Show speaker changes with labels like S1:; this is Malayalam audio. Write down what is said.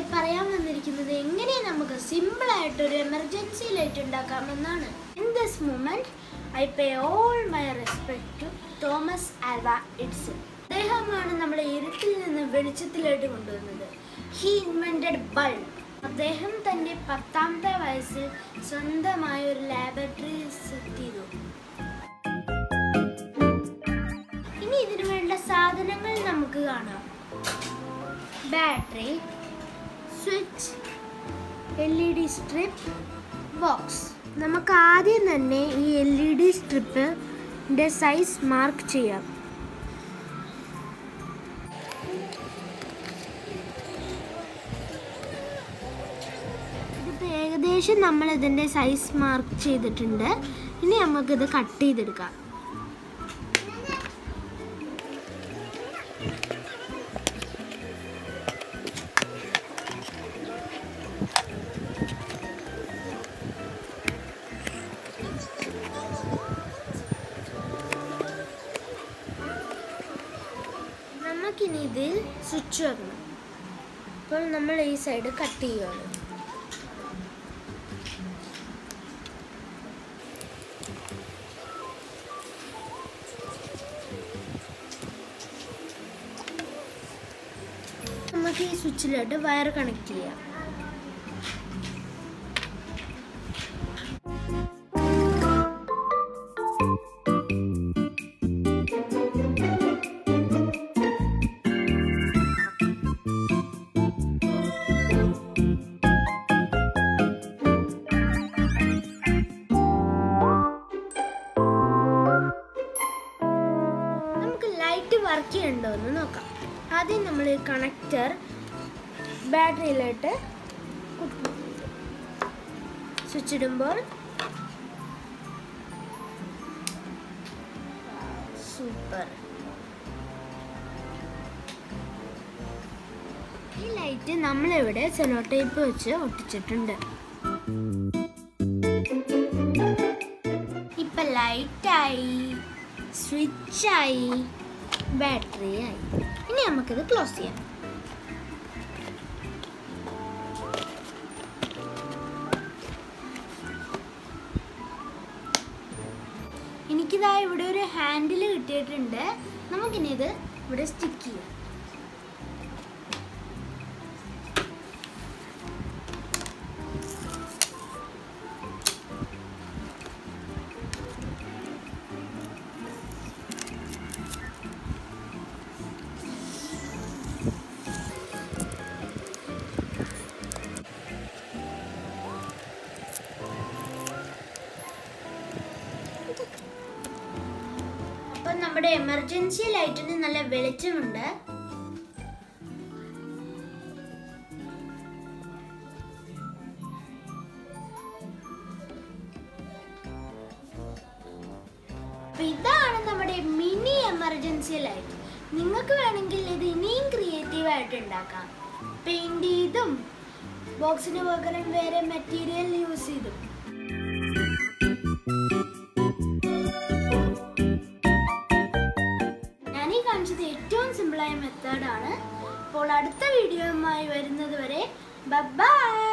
S1: പറയാൻ വന്നിരിക്കുന്നത് എങ്ങനെ നമുക്ക് സിമ്പിൾ ആയിട്ട് ഒരു എമർജൻസി ലൈറ്റ് ഉണ്ടാക്കാമെന്നാണ് in this moment I pay all my respect to Thomas Alva Edison അദ്ദേഹമാണ് നമ്മളെ ഇരുട്ടിൽ നിന്ന് വെളിച്ചത്തിലോട്ട് കൊണ്ടുവന്നത് ഹി ഇൻവെന്റഡ് ബൾബ് അദ്ദേഹം തന്റെ പത്താമത്തെ വയസ്സിൽ സ്വന്തമായ ഒരു ലാബറട്ടറി സെറ്റ് ചെയ്തു ഇനി ഇതിനു വേണ്ട സാധനങ്ങൾ നമുക്ക് കാണാം battery switch L E D strip box നമുക്ക് ആദ്യം തന്നെ ഈ എൽ ഇ ഡി സ്ട്രിപ്പിൻ്റെ സൈസ് മാർക്ക് ചെയ്യാം ഇതിപ്പോൾ ഏകദേശം നമ്മൾ ഇതിൻ്റെ സൈസ് മാർക്ക് ചെയ്തിട്ടുണ്ട് ഇനി നമുക്കിത് കട്ട് ചെയ്തെടുക്കാം നമുക്കിനി ഇതിൽ സ്വിച്ച് വെക്കണം അപ്പോൾ നമ്മൾ ഈ സൈഡ് കട്ട് ചെയ്യുകയാണ് നമുക്ക് ഈ സ്വിച്ചിലോട്ട് വയർ കണക്ട് ചെയ്യാം നമുക്ക് ലൈറ്റ് വർക്ക് ചെയ്യണ്ടോ എന്ന് നോക്കാം ആദ്യം നമ്മൾ കണക്ടർ ബാറ്ററിയിലോട്ട് സ്വിച്ച് ഇടുമ്പോൾ സൂപ്പർ ഈ ലൈറ്റ് നമ്മളിവിടെ സെലോ ടേപ്പ് വെച്ച് ഒട്ടിച്ചിട്ടുണ്ട് ഇപ്പൊ ലൈറ്റായി സ്വിച്ചായി ബാറ്ററി ആയി ഇനി നമുക്കിത് ക്ലോസ് ചെയ്യാം എനിക്കിതാ ഇവിടെ ഒരു ഹാൻഡിൽ കിട്ടിയിട്ടുണ്ട് നമുക്കിനി ഇത് ഇവിടെ സ്റ്റിക്ക് ചെയ്യാം അപ്പൊ നമ്മുടെ എമർജൻസി ലൈറ്റിന് നല്ല വെളിച്ചമുണ്ട് അപ്പൊ ഇതാണ് നമ്മുടെ മിനി എമർജൻസി ലൈറ്റ് നിങ്ങൾക്ക് വേണമെങ്കിൽ ഇത് ഇനിയും ക്രിയേറ്റീവ് ആയിട്ട് ഉണ്ടാക്കാം പെയിന്റ് ചെയ്തും ബോക്സിന് പകരം വേറെ മെറ്റീരിയൽ യൂസ് ചെയ്തും ഞാൻ ഈ കാണിച്ചത് ഏറ്റവും സിമ്പിളായ മെത്തേഡാണ് അപ്പോൾ അടുത്ത വീഡിയോയുമായി വരുന്നത് വരെ ബൈ